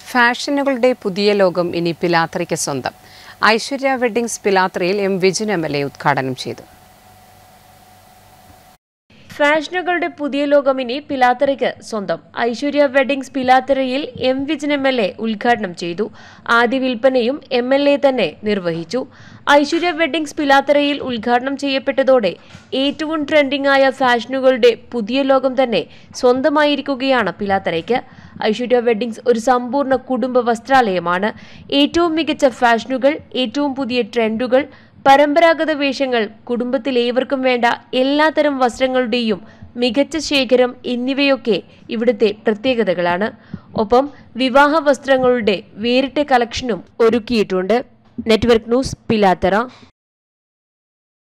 ഫാഷനുകളുടെ പുതിയ ലോകം ഇനി പിലാത്രയ്ക്ക് സ്വന്തം ഐശ്വര്യ വെഡ്ഡിംഗ്സ് പിലാത്രയിൽ M Vijin M L A ഉദ്ഘാടനം ചെയ്തു ഫാഷനുകളുടെ പുതിയ ലോകം ഇനി പിലാത്തറയ്ക്ക് സ്വന്തം ഐശ്വര്യ വെഡിങ്സ് പിലാത്തറയിൽ M Vijin M L A ഉദ്ഘാടനം ചെയ്തു ആദ്യ വിൽപ്പനയും എം എൽ എ തന്നെ നിർവഹിച്ചു ഐശ്വര്യ വെഡിങ്സ് പിലാത്തറയിൽ ഉദ്ഘാടനം ചെയ്യപ്പെട്ടതോടെ ഏറ്റവും ട്രെൻഡിംഗ് ആയ ഫാഷനുകളുടെ പുതിയ ലോകം തന്നെ സ്വന്തമായിരിക്കുകയാണ് പിലാത്തറയ്ക്ക് ഐശ്വര്യ വെഡിങ്സ് ഒരു സമ്പൂർണ്ണ കുടുംബ വസ്ത്രാലയമാണ് ഏറ്റവും മികച്ച ഫാഷനുകൾ ഏറ്റവും പുതിയ ട്രെൻഡുകൾ പരമ്പരാഗത വേഷങ്ങൾ കുടുംബത്തിൽ ഏവർക്കും വേണ്ട എല്ലാത്തരം വസ്ത്രങ്ങളുടെയും മികച്ച ശേഖരം എന്നിവയൊക്കെ ഇവിടുത്തെ പ്രത്യേകതകളാണ് ഒപ്പം വിവാഹ വസ്ത്രങ്ങളുടെ വേറിട്ട കളക്ഷനും ഒരുക്കിയിട്ടുണ്ട് നെറ്റ്വർക്ക് ന്യൂസ് പിലാത്തറ